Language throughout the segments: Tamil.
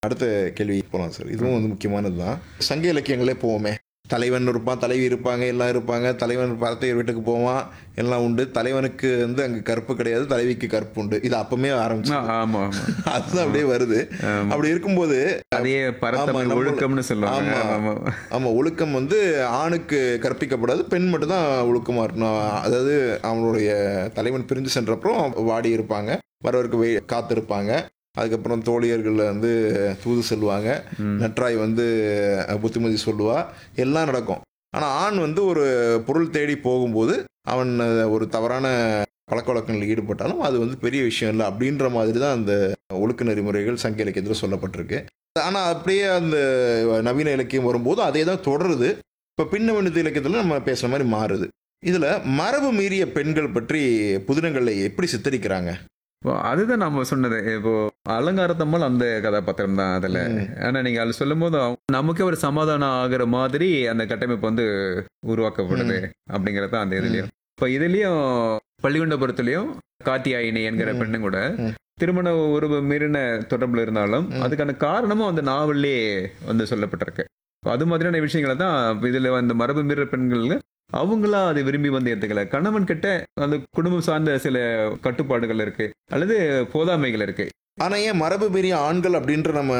அடுத்த கேள்வி போகலாம் சார் இதுவும் வந்து முக்கியமானது தான் சங்க இலக்கியங்களே போவோமே தலைவன் இருப்பான் தலைவி இருப்பாங்க எல்லாம் இருப்பாங்க தலைவன் பரத்தையர் வீட்டுக்கு போவான் எல்லாம் உண்டு தலைவனுக்கு வந்து அங்கே கற்பு கிடையாது தலைவிக்கு கற்பு உண்டு இது அப்பமே ஆரம்பிச்சு ஆ, ஆமா ஆமா அதுதான் அப்படியே வருது அப்படி இருக்கும்போது அதே ஆமா, பரத்தமிழ் நம்ம- ஒழுக்கம்னு சொல்லுவாங்க ஆமா. ஆமா ஆமா ஒழுக்கம் வந்து ஆணுக்கு கற்பிக்கப்படாது பெண் மட்டும் தான் ஒழுக்கமா இருக்கணும் அதாவது அவனுடைய தலைவன் பிரிஞ்சு சென்றப்புறம் வாடி இருப்பாங்க வரவருக்கு வெய் காத்திருப்பாங்க அதுக்கப்புறம் தோழியர்கள் வந்து தூது செல்வாங்க ம். நற்றாய் வந்து அஹ், புத்திமதி சொல்லுவா எல்லாம் நடக்கும் ஆனா ஆண் வந்து ஒரு பொருள் தேடி போகும்போது அவன் அஹ், ஒரு தவறான பழக்க வழக்கங்களில் ஈடுபட்டாலும் அது வந்து பெரிய விஷயம் இல்லை அப்படின்ற மாதிரி தான் அந்த ஒழுக்க நெறிமுறைகள் சங்க இலக்கியத்தில் சொல்லப்பட்டிருக்கு ஆனால் அப்படியே அந்த நவீன இலக்கியம் வரும்போது அதே தான் தொடருது இப்போ பின்னவனித இலக்கியத்தில் நம்ம பேசுகிற மாதிரி மாறுது இதில் மரபு மீறிய பெண்கள் பற்றி புதினங்களை எப்படி சித்தரிக்கிறாங்க இப்போ அதுதான் நம்ம சொன்னது இப்போ அலங்காரத்தம்மல் அந்த கதாபாத்திரம் தான் அதுல ம். ஆனா நீங்க அது சொல்லும் போது நமக்கே ஒரு சமாதானம் ஆகுற மாதிரி அந்த கட்டமைப்பு வந்து உருவாக்கப்படுது அப்படிங்கறது தான் அந்த இதுலயும் இப்ப இதுலயும் பள்ளிகுண்டபுரத்துலயும் காத்தியாயினி என்கிற ம். பெண்ணு கூட ம். திருமண உறவு மீறின தொடர்புல இருந்தாலும் ம். அதுக்கான காரணமும் அந்த நாவல்லே வந்து சொல்லப்பட்டிருக்கு அது மாதிரியான விஷயங்களை தான் இதுல அந்த மரபு மீற பெண்கள் அவங்களா அதை விரும்பி வந்து ஏத்துக்கல கணவன் கிட்ட அந்த குடும்பம் சார்ந்த சில கட்டுப்பாடுகள் இருக்கு அல்லது போதாமைகள் இருக்கு ஆனா ஏன் மரபு மீறிய ஆண்கள் அப்படின்ற நம்ம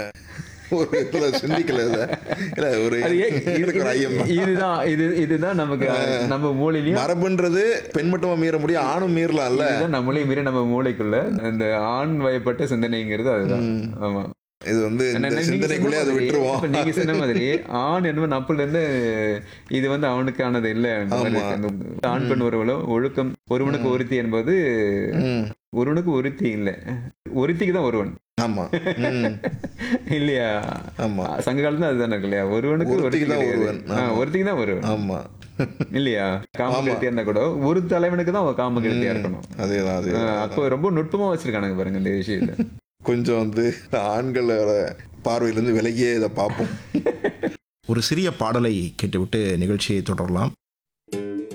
ஒரு இதுல சிந்திக்கல இத. இல்ல ஒரு அது ஏன் இது- எனக்கு ஒரு ஐயம் தான். இதுதான் இது இதுதான் நமக்கு நம்ம மூளையிலயும் மரபுன்றது பெண் மட்டுமா மீற முடியும் ஆணும் மீறலாம்ல இதுதான் நம்மளே மீறி நம்ம மூளைக்குள்ள இந்த ஆண் வயப்பட்ட சிந்தனைங்கிறது அதுதான் ம். ஆமா இது வந்து ஆனா, இந்த நீங்க சிந்தனைக்குள்ளே அதை சொன்ன மாதிரி, விட்டுருவோம் இப்ப நீங்க சொன்ன மாதிரி ஆண் என்பது நப்புல இருந்து இது வந்து அவனுக்கானது இல்ல அந்த மாதிரி ஆமா. இருக்கு. அந்த ஆண் பெண் உறவுல ஒழுக்கம் ஒருவனுக்கு ஒருத்தி என்பது ம். ஒருவனுக்கு ஒருத்தி இல்ல ஒருத்திக்கு தான் ஒருவன் ஆமா ம். இல்லையா ஆமா சங்க காலத்துல அதுதானே இருக்கு இல்லையா ஒருவனுக்கு ஒருத்திக்கு ஒருத்திக்கு தான் கிடையாது. ஒருவன். ஆ, ஆமா. ஒருத்திக்கு தான் ஒருவன் ஆமா இல்லையா காமகிருத்தியா இருந்தா கூட ஒரு தலைவனுக்கு தான் அவன் காமகிருத்தியா இருக்கணும் அதேதான் அதே ஆ, அப்போ ரொம்ப நுட்பமா வச்சிருக்கானுங்க பாருங்க இந்த விஷயத்த கொஞ்சம் வந்து ஆண்களோட பார்வையிலிருந்து விலகியே இதை பார்ப்போம் ஒரு சிறிய பாடலை கேட்டுவிட்டு நிகழ்ச்சியை தொடரலாம்